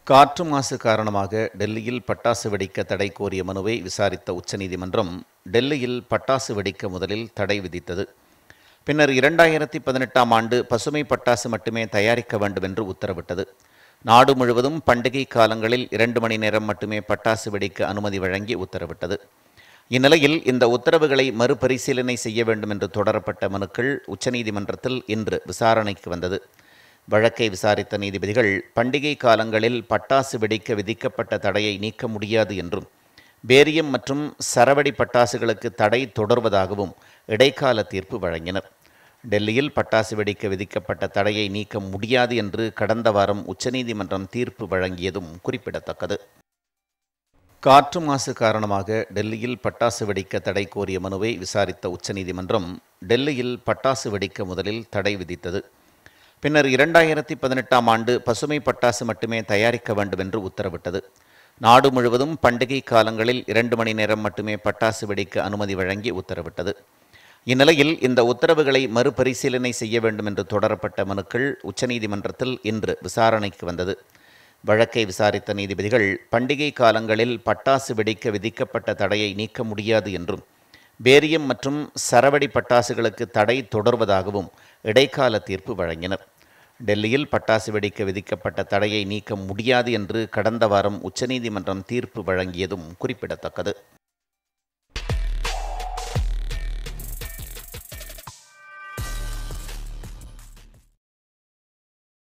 காற்று மாசு காரணமாக டெல்லியில் பட்டாசு வெடிக்க தடை கோரிய மனுவை விசாரித்த உச்சநீதிமன்றம் டெல்லியில் பட்டாசு வெடிக்க முதலில் தடை விதித்தது பின்னர் இரண்டாயிரத்தி பதினெட்டாம் ஆண்டு பசுமை பட்டாசு மட்டுமே தயாரிக்க வேண்டும் என்று உத்தரவிட்டது நாடு முழுவதும் பண்டிகை காலங்களில் இரண்டு மணி நேரம் மட்டுமே பட்டாசு வெடிக்க அனுமதி வழங்கி உத்தரவிட்டது இந்நிலையில் இந்த உத்தரவுகளை மறுபரிசீலனை செய்ய வேண்டும் என்று தொடரப்பட்ட மனுக்கள் உச்சநீதிமன்றத்தில் இன்று விசாரணைக்கு வந்தது வழக்கை விசாரித்த நீதிபதிகள் பண்டிகை காலங்களில் பட்டாசு வெடிக்க விதிக்கப்பட்ட தடையை நீக்க முடியாது என்றும் பேரியம் மற்றும் சரவடி பட்டாசுகளுக்கு தடை தொடர்வதாகவும் இடைக்கால தீர்ப்பு வழங்கினர் டெல்லியில் பட்டாசு வெடிக்க விதிக்கப்பட்ட தடையை நீக்க முடியாது என்று கடந்த வாரம் உச்சநீதிமன்றம் தீர்ப்பு வழங்கியதும் குறிப்பிடத்தக்கது காற்று மாசு காரணமாக டெல்லியில் பட்டாசு வெடிக்க தடை கோரிய மனுவை விசாரித்த உச்சநீதிமன்றம் டெல்லியில் பட்டாசு வெடிக்க முதலில் தடை விதித்தது பின்னர் இரண்டாயிரத்தி பதினெட்டாம் ஆண்டு பசுமை பட்டாசு மட்டுமே தயாரிக்க வேண்டும் என்று உத்தரவிட்டது நாடு முழுவதும் பண்டிகை காலங்களில் இரண்டு மணி நேரம் மட்டுமே பட்டாசு வெடிக்க அனுமதி வழங்கி உத்தரவிட்டது இந்நிலையில் இந்த உத்தரவுகளை மறுபரிசீலனை செய்ய வேண்டும் என்று தொடரப்பட்ட மனுக்கள் உச்சநீதிமன்றத்தில் இன்று விசாரணைக்கு வந்தது வழக்கை விசாரித்த நீதிபதிகள் பண்டிகை காலங்களில் பட்டாசு வெடிக்க விதிக்கப்பட்ட தடையை நீக்க முடியாது என்றும் பேரியம் மற்றும் சரவடி பட்டாசுகளுக்கு தடை தொடர்வதாகவும் இடைக்கால தீர்ப்பு வழங்கினர் டெல்லியில் பட்டாசு வெடிக்க விதிக்கப்பட்ட தடையை நீக்க முடியாது என்று கடந்த வாரம் உச்சநீதிமன்றம் தீர்ப்பு வழங்கியதும் குறிப்பிடத்தக்கது